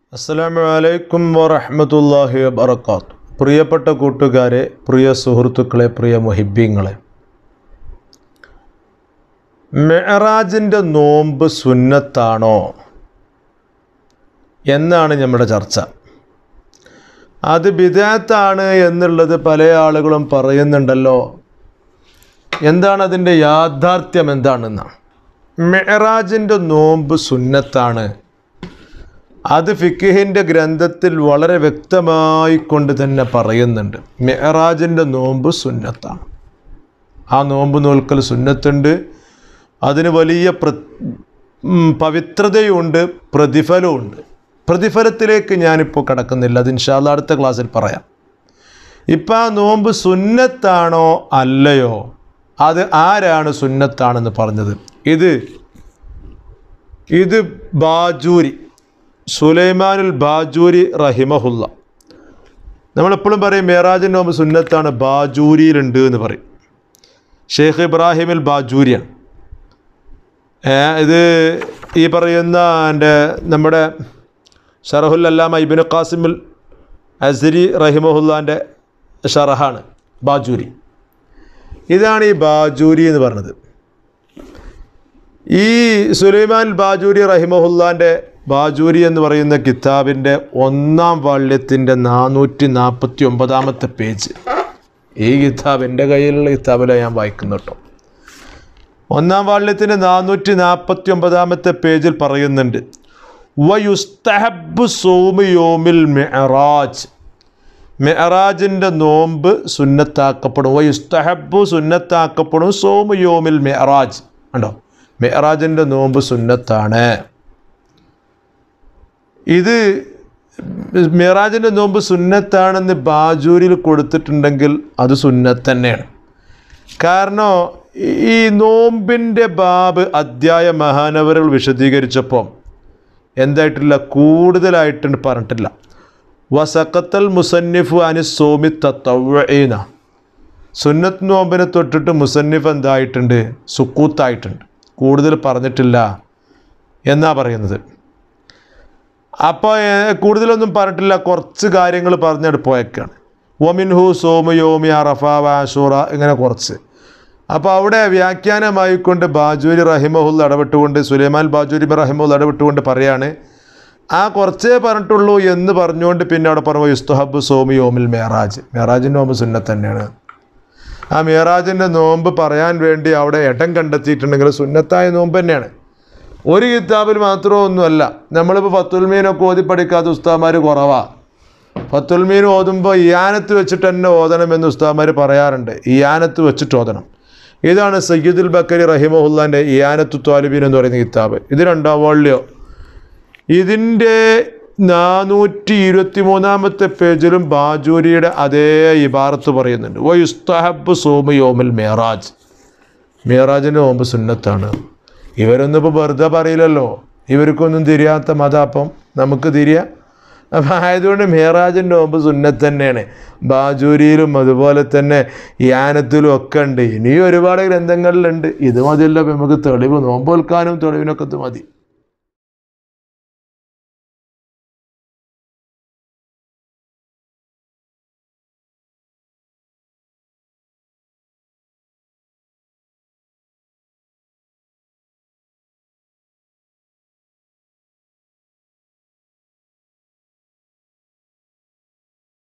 അസ്സലാമു അലൈക്കും വറഹ്മത്തുള്ളാഹി വബറകാത്ത് പ്രിയപ്പെട്ട കൂട്ടുകാരെ പ്രിയ സുഹൃത്തുക്കളെ പ്രിയ മുഹിബ്ബീങ്ങളെ മെഹറാജിൻ്റെ നോമ്പ് സുന്നത്താണോ എന്നാണ് നമ്മുടെ ചർച്ച അത് ബിദാത്താണ് എന്നുള്ളത് പല ആളുകളും പറയുന്നുണ്ടല്ലോ എന്താണ് അതിൻ്റെ യാഥാർത്ഥ്യം എന്താണെന്നാണ് മെഹറാജിൻ്റെ നോമ്പ് സുന്നത്താണ് അത് ഫിക്കിഹിൻ്റെ ഗ്രന്ഥത്തിൽ വളരെ വ്യക്തമായി കൊണ്ട് തന്നെ പറയുന്നുണ്ട് മെഹറാജിൻ്റെ നോമ്പ് സുന്നത്താണ് ആ നോമ്പ് നോൽക്കൽ സുന്നത്തുണ്ട് അതിന് വലിയ പ്ര ഉം, പവിത്രതയുണ്ട് പ്രതിഫലമുണ്ട് പ്രതിഫലത്തിലേക്ക് ഞാനിപ്പോൾ കടക്കുന്നില്ല അത് ഇൻഷാല്ല അടുത്ത ക്ലാസ്സിൽ പറയാം ഇപ്പം ആ നോമ്പ് സുന്നത്താണോ അല്ലയോ അത് ആരാണ് സുന്നത്താണെന്ന് പറഞ്ഞത് ഇത് ഇത് ബാജൂരി സുലൈമാനുൽ ബാജൂരി റഹിമഹുല്ല നമ്മളെപ്പോഴും പറയും മേറാജിൻ്റെ നോമ്പ് സുന്നത്താണ് ബാജൂരിയിലുണ്ട് എന്ന് പറയും ഷെയ്ഖ് ഇബ്രാഹിമിൽ ബാജൂരിയാണ് ഏ, ഇത് ഈ പറയുന്ന എൻ്റെ നമ്മുടെ ഷറഹുൽ അല്ലാമ ഇബിന് ഖാസിമുൽ അസരി റഹിമഹുല്ലാൻ്റെ ഷറഹാണ് ബാജൂരി ഇതാണ് ഈ ബാജൂരി എന്ന് പറഞ്ഞത് ഈ സുലൈമാൻ ബാജൂരി റഹിമഹുല്ലാൻ്റെ ബാജൂരി എന്ന് പറയുന്ന കിതാബിൻ്റെ ഒന്നാം വാള്യത്തിൻ്റെ നാനൂറ്റി നാൽപ്പത്തി ഒമ്പതാമത്തെ പേജ് ഈ കിതാബ് എൻ്റെ കയ്യിലുള്ള കിതാബിലാണ് ഞാൻ വായിക്കുന്നു കേട്ടോ ഒന്നാം വാള്യത്തിൻ്റെ നാനൂറ്റി നാൽപ്പത്തി ഒമ്പതാമത്തെ പേജിൽ പറയുന്നുണ്ട് വയുസ്തഹബ് സോമ് യോമിൽ മെഹറാജ് മെഹറാജിൻ്റെ നോമ്പ് സുന്നത്താക്കപ്പെടും വയുസ്തഹബ് സുന്നത്താക്കപ്പെടും സോമ് യോമിൽ മെഹറാജ് ഉണ്ടോ മെഹറാജിൻ്റെ നോമ്പ് സുന്നത്താണ് ഇത് മെഹറാജിൻ്റെ നോമ്പ് സുന്നത്താണെന്ന് ബാജൂരിൽ കൊടുത്തിട്ടുണ്ടെങ്കിൽ അത് സുന്നത്ത് തന്നെയാണ് കാരണം ഈ നോമ്പിൻ്റെ ബാബ് അധ്യായ മഹാനവരുകൾ വിശദീകരിച്ചപ്പോൾ എന്തായിട്ടില്ല കൂടുതലായിട്ടുണ്ട് പറഞ്ഞിട്ടില്ല വസക്കത്തൽ മുസന്നിഫു അനി സോമി തത്തവ്വീന സുന്നത്ത് നോമ്പിനെ തൊട്ടിട്ട് മുസന്നിഫ് എന്തായിട്ടുണ്ട് സുക്കൂത്തായിട്ടുണ്ട് കൂടുതൽ പറഞ്ഞിട്ടില്ല എന്നാ പറയുന്നത് അപ്പോൾ കൂടുതലൊന്നും പറഞ്ഞിട്ടില്ല കുറച്ച് കാര്യങ്ങൾ പറഞ്ഞിട്ട് പോയേക്കാണ് ഒമിൻഹു സോമു യോമി അറഫ വാഷൂറ ഇങ്ങനെ കുറച്ച് അപ്പോൾ അവിടെ വ്യാഖ്യാനമായിക്കൊണ്ട് ബാജൂരി റഹിമഹുൽ ഇടപെട്ടുകൊണ്ട് സുലൈമാൻ ബാജൂരി റഹിമഹുൽ ഇടപെട്ടുകൊണ്ട് പറയാണ് ആ കുറച്ചേ പറഞ്ഞിട്ടുള്ളൂ എന്ന് പറഞ്ഞുകൊണ്ട് പിന്നെ അവിടെ പറഞ്ഞു യുസ്തുഹബ് സോമി യോമിൽ മേറാജ് മേറാജിൻ്റെ നോമ്പ് സുന്നത്ത് തന്നെയാണ് ആ മേറാജിൻ്റെ നോമ്പ് പറയാൻ വേണ്ടി അവിടെ ഇടം കണ്ടെത്തിയിട്ടുണ്ടെങ്കിൽ സുന്നത്തായ നോമ്പ് തന്നെയാണ് ഒരു കിതാബിൽ മാത്രമൊന്നുമല്ല നമ്മളിപ്പോൾ ഫത്തുൽമീനൊക്കെ ഓതി പഠിക്കാത്ത ഉസ്താമാർ കുറവാണ് ഫത്തുൽമീൻ ഓതുമ്പോൾ ഇയാനത്ത് വെച്ചിട്ട് തന്നെ ഓതണമെന്ന് ഉസ്താമാർ പറയാറുണ്ട് ഇയാനത്ത് വെച്ചിട്ട് ഓതണം ഇതാണ് സയ്യിദുൽ ബക്കരി റഹിമഹുല്ലാൻ്റെ ഇയാനത്തു ത്വാലിബീൻ എന്ന് പറയുന്ന കിതാബ് ഇത് രണ്ടാം വോളിയോ ഇതിൻ്റെ നാനൂറ്റി ഇരുപത്തി മൂന്നാമത്തെ പേജിലും ബാജൂരിയുടെ അതേ ഇബാറത്ത് പറയുന്നുണ്ട് വ യുസ്തഹബ് സോമ് യോമിൽ മേറാജ് മേറാജിൻ്റെ നോമ്പ് സുന്നത്താണ് ഇവരൊന്നും ഇപ്പോൾ വെറുതെ പറയില്ലല്ലോ ഇവർക്കൊന്നും തിരിയാത്ത മതം അപ്പം നമുക്ക് തിരിയാം അപ്പം ആയതുകൊണ്ട് മേറാജിൻ്റെ നോമ്പ് സുന്നത്ത് തന്നെയാണ് ബാജൂരിയിലും അതുപോലെ തന്നെ യാനത്തിലും ഒക്കെ ഉണ്ട് ഇനിയും ഒരുപാട് ഗ്രന്ഥങ്ങളിലുണ്ട് ഇത് മതിയല്ലോ ഇപ്പം നമുക്ക് തെളിവ് നോമ്പ് വെൽക്കാനും തെളിവിനൊക്കെ ഇത് മതി